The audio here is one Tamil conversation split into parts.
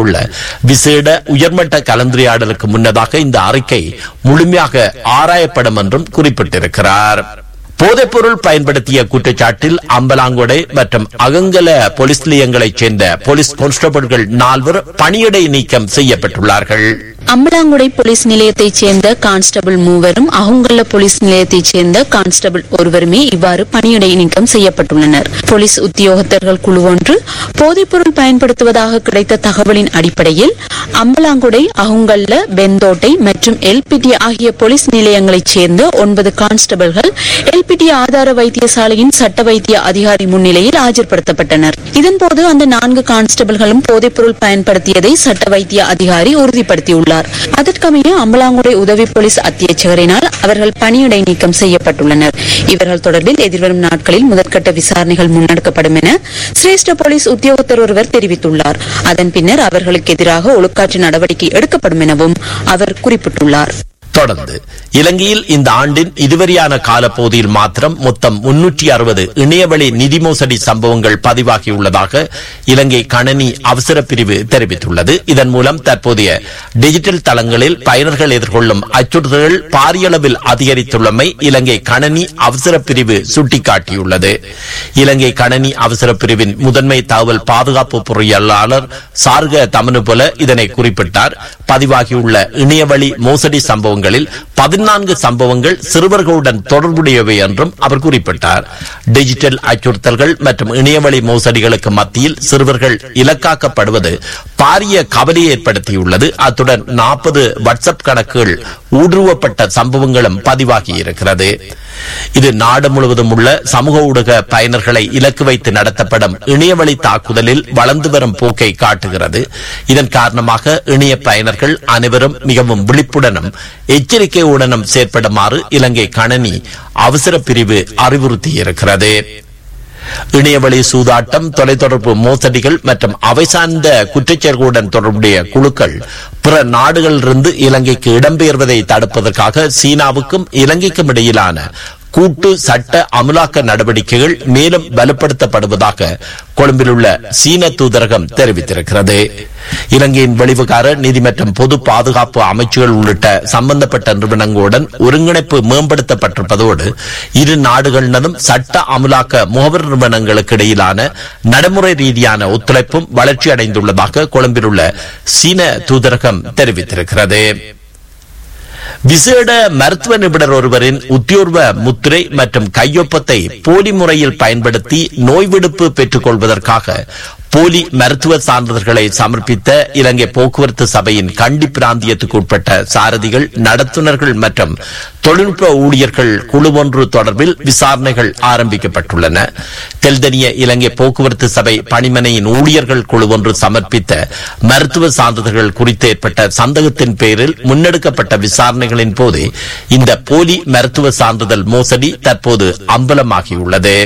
உள்ள விசேட உயர்மட்ட கலந்துரையாடலுக்கு முன்னதாக இந்த அறிக்கை முழுமையாக ஆராயப்படும் என்றும் குறிப்பிட்டிருக்கிறார் போதைப்பொருள் பயன்படுத்திய குற்றச்சாட்டில் அம்பலாங்கொடை மற்றும் அகங்கல போலீஸ் நிலையங்களைச் சேர்ந்த போலீஸ் கான்ஸ்டபிள்கள் நால்வர் பணியிடை நீக்கம் செய்யப்பட்டுள்ளார்கள் அம்பலாங்குடை போலீஸ் நிலையத்தைச் சேர்ந்த கான்ஸ்டபிள் மூவரும் அகுங்கல்ல போலீஸ் நிலையத்தைச் சேர்ந்த கான்ஸ்டபிள் ஒருவருமே இவ்வாறு பணியிடை நீக்கம் செய்யப்பட்டுள்ளனர் போலீஸ் உத்தியோகத்தர்கள் குழு ஒன்று போதைப்பொருள் பயன்படுத்துவதாக கிடைத்த தகவலின் அடிப்படையில் அம்பலாங்குடை அகுங்கல்ல பெந்தோட்டை மற்றும் எல்பிடி ஆகிய போலீஸ் நிலையங்களைச் சேர்ந்த ஒன்பது கான்ஸ்டபிள்கள் எல்பிடி ஆதார வைத்தியசாலையின் சட்ட வைத்திய அதிகாரி முன்னிலையில் ஆஜர்படுத்தப்பட்டனர் இதன்போது அந்த நான்கு கான்ஸ்டபிள்களும் போதைப்பொருள் பயன்படுத்தியதை சட்ட வைத்திய அதிகாரி உறுதிப்படுத்தியுள்ளார் அதற்கமைய அம்பலாங்குடை உதவி போலீஸ் அத்தியட்சகரினால் அவர்கள் பணியிடை நீக்கம் செய்யப்பட்டுள்ளனர் இவர்கள் தொடர்பில் எதிர்வரும் நாட்களில் முதற்கட்ட விசாரணைகள் முன்னெடுக்கப்படும் என சிரேஷ்ட போலீஸ் உத்தியோகத்தர் ஒருவர் தெரிவித்துள்ளார் அதன் பின்னர் அவர்களுக்கு எதிராக ஒழுக்காற்று நடவடிக்கை எடுக்கப்படும் எனவும் அவர் குறிப்பிட்டுள்ளார் தொடர்ந்து இலங்கையில் இந்த ஆண்டின் இதுவரையான காலப்பகுதியில் மாத்திரம் மொத்தம் முன்னூற்றி அறுபது இணையவழி நிதி மோசடி சம்பவங்கள் பதிவாகியுள்ளதாக இலங்கை கணனி அவசர பிரிவு தெரிவித்துள்ளது இதன் மூலம் தற்போதைய டிஜிட்டல் தளங்களில் பயனர்கள் எதிர்கொள்ளும் அச்சுறுத்தல்கள் பாரியளவில் அதிகரித்துள்ளமை இலங்கை கணனி அவசர பிரிவு சுட்டிக்காட்டியுள்ளது இலங்கை கணனி அவசர பிரிவின் முதன்மை தகவல் பாதுகாப்பு பொறியாளர் சார்க தமனுபுல இதனை குறிப்பிட்டார் பதிவாகியுள்ள இணையவழி மோசடி சம்பவங்களில் பதினான்கு சம்பவங்கள் சிறுவர்களுடன் தொடர்புடையவை என்றும் அவர் குறிப்பிட்டார் டிஜிட்டல் அச்சுறுத்தல்கள் மற்றும் இணையவழி மோசடிகளுக்கு மத்தியில் சிறுவர்கள் இலக்காக்கப்படுவது பாரிய கவலையை ஏற்படுத்தியுள்ளது அத்துடன் நாற்பது வாட்ஸ்அப் கணக்குகள் ஊடுருவப்பட்ட சம்பவங்களும் பதிவாகி இருக்கிறது இது நாடு முழுவதும் உள்ள சமூக ஊடக பயனர்களை இலக்கு வைத்து நடத்தப்படும் இணையவழி தாக்குதலில் வளர்ந்து வரும் போக்கை காட்டுகிறது இதன் காரணமாக இணைய பயனர்கள் அனைவரும் மிகவும் விழிப்புடனும் எச்சரிக்கையுடனும் செயற்படுமாறு இலங்கை கணனி அவசர பிரிவு அறிவுறுத்தியிருக்கிறது இணையவழி சூதாட்டம் தொலைத்தொடர்பு மோசடிகள் மற்றும் அவை சார்ந்த குற்றச்செயல்களுடன் தொடர்புடைய குழுக்கள் பிற நாடுகளிலிருந்து இலங்கைக்கு இடம்பெயர்வதை தடுப்பதற்காக சீனாவுக்கும் இலங்கைக்கும் இடையிலான கூட்டு சட்ட அமலாக்க நடவடிக்கைகள் மேலும் வலுப்படுத்தப்படுவதாக கொழும்பில் உள்ள சீன தூதரகம் தெரிவித்திருக்கிறது இலங்கையின் வெளிவிகார நிதி மற்றும் பொது பாதுகாப்பு அமைச்சுகள் உள்ளிட்ட சம்பந்தப்பட்ட நிறுவனங்களுடன் ஒருங்கிணைப்பு மேம்படுத்தப்பட்டிருப்பதோடு இரு நாடுகளினதும் சட்ட அமலாக்க முகவர் நிறுவனங்களுக்கு இடையிலான நடைமுறை ரீதியான ஒத்துழைப்பும் வளர்ச்சி அடைந்துள்ளதாக கொழும்பில் உள்ள சீன தூதரகம் தெரிவித்திருக்கிறது விசேட மருத்துவ நிபுணர் ஒருவரின் உத்தியோர்வ முத்திரை மற்றும் கையொப்பத்தை போலி முறையில் பயன்படுத்தி நோய் விடுப்பு பெற்றுக் கொள்வதற்காக போலி மருத்துவ சான்றிதழ்களை சமர்ப்பித்த இலங்கை போக்குவரத்து சபையின் கண்டி பிராந்தியத்துக்கு உட்பட்ட சாரதிகள் நடத்துனர்கள் மற்றும் தொழில்நுட்ப ஊழியர்கள் குழு ஒன்று தொடர்பில் விசாரணைகள் ஆரம்பிக்கப்பட்டுள்ளன தெல்தனிய இலங்கை போக்குவரத்து சபை பணிமனையின் ஊழியர்கள் குழு ஒன்று சமர்ப்பித்த மருத்துவ சான்றிதழ்கள் குறித்து ஏற்பட்ட சந்தேகத்தின் பேரில் முன்னெடுக்கப்பட்ட விசாரணைகளின் போது இந்த போலி மருத்துவ சான்றிதழ் மோசடி தற்போது அம்பலமாகியுள்ளது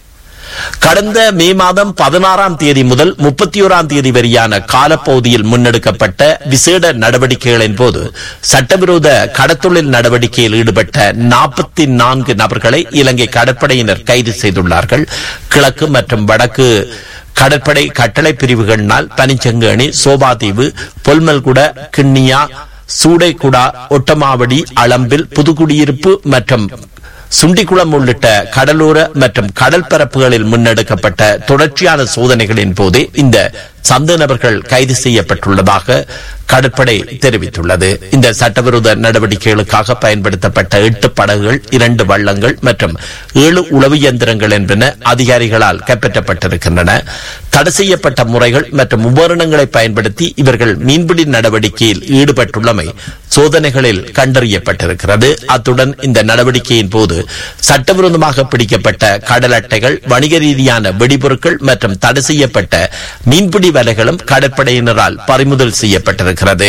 கடந்த மே மாதம் பதினாறாம் தேதி முதல் முப்பத்தி ஓராம் தேதி வரையான காலப்பகுதியில் முன்னெடுக்கப்பட்ட விசேட நடவடிக்கைகளின் போது சட்டவிரோத கடத்தொழில் நடவடிக்கையில் ஈடுபட்ட நாற்பத்தி நான்கு நபர்களை இலங்கை கடற்படையினர் கைது செய்துள்ளார்கள் கிழக்கு மற்றும் வடக்கு கடற்படை கட்டளை பிரிவுகளினால் பனிச்சங்கேணி சோபாதீவு பொல்மல்குட கிண்ணியா சூடைக்குடா ஒட்டமாவடி அளம்பில் புதுக்குடியிருப்பு மற்றும் சுண்டிக்குளம் உள்ளிட்ட கடலோர மற்றும் கடல் பரப்புகளில் முன்னெடுக்கப்பட்ட தொடர்ச்சியான சோதனைகளின் போதே இந்த சந்த நபர்கள் கைது செய்யப்பட்டுள்ளதாக கடற்படை தெரிவித்துள்ளது இந்த சட்டவிரோத நடவடிக்கைகளுக்காக பயன்படுத்தப்பட்ட எட்டு படகுகள் இரண்டு வள்ளங்கள் மற்றும் ஏழு உளவு இயந்திரங்கள் என்பன அதிகாரிகளால் கைப்பற்றப்பட்டிருக்கின்றன தடை செய்யப்பட்ட முறைகள் மற்றும் உபகரணங்களை பயன்படுத்தி இவர்கள் மீன்பிடி நடவடிக்கையில் ஈடுபட்டுள்ளமை சோதனைகளில் கண்டறியப்பட்டிருக்கிறது அத்துடன் இந்த நடவடிக்கையின் போது சட்டவிரோதமாக பிடிக்கப்பட்ட கடல் அட்டைகள் வணிக ரீதியான வெடிபொருட்கள் மற்றும் தடை செய்யப்பட்ட மீன்பிடி வலைகளும் கடற்படையினரால் பறிமுதல் செய்யப்பட்டிருக்கிறது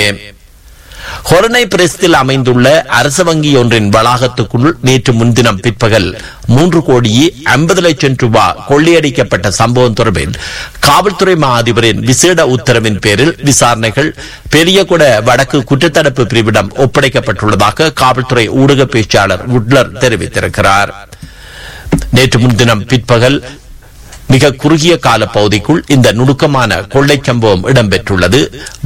ஹொரனை பிரஸ்தில் அமைந்துள்ள அரசு வங்கி ஒன்றின் வளாகத்துக்குள் நேற்று முன்தினம் பிற்பகல் மூன்று கோடியே ஐம்பது லட்சம் ரூபாய் கொள்ளையடிக்கப்பட்ட சம்பவம் தொடர்பில் காவல்துறை மா அதிபரின் விசேட உத்தரவின் பேரில் விசாரணைகள் பெரியகுட வடக்கு குற்றத்தடுப்பு பிரிவிடம் ஒப்படைக்கப்பட்டுள்ளதாக காவல்துறை ஊடக பேச்சாளர் உட்லர் தெரிவித்திருக்கிறார் நேற்று முன்தினம் பிற்பகல் மிக குறுகிய கால பகுதிக்குள் இந்த நுணுக்கமான கொள்ளை சம்பவம் இடம்பெற்றுள்ளது